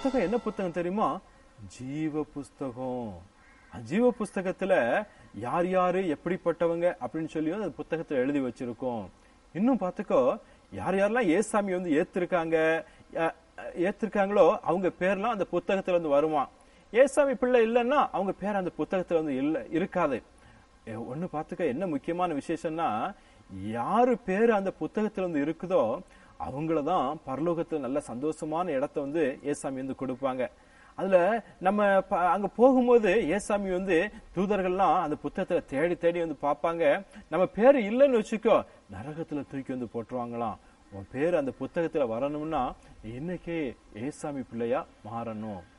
புத்தகம் என்ன புத்தகம் தெரியுமா ஜீவ புஸ்தகம் அந்த ஜீவ புஸ்தகத்துல யார் யாரு எப்படிப்பட்டவங்க அப்படின்னு சொல்லியும் அந்த புத்தகத்துல எழுதி வச்சிருக்கோம் இன்னும் பார்த்துக்கோ யார் யாரெல்லாம் ஏசாமி வந்து ஏத்திருக்காங்க அஹ், அஹ், ஏத்திருக்காங்களோ அவங்க பேர்லாம் அந்த புத்தகத்துல வந்து வருமா ஏசாமி பிள்ளை இல்லைன்னா அவங்க பேர் அந்த புத்தகத்துல வந்து இல்ல இருக்காது எ, ஒண்ணு பார்த்துக்க என்ன முக்கியமான விசேஷம்னா யாரு பேர் அந்த புத்தகத்துல வந்து இருக்குதோ அவங்கள தான் பரலோகத்துல நல்ல சந்தோஷமான இடத்த வந்து ஏசாமி வந்து கொடுப்பாங்க அதுல நம்ம ப- அங்க போகும்போது ஏசாமி வந்து தூதர்கள்லாம் அந்த புத்தகத்துல தேடி தேடி வந்து பார்ப்பாங்க நம்ம பேர் இல்லைன்னு வச்சுக்கோ நரகத்துல தூக்கி வந்து போட்டுருவாங்களாம் உன் பேர் அந்த புத்தகத்துல வரணும்னா இன்னைக்கே ஏசாமி பிள்ளையா மாறணும்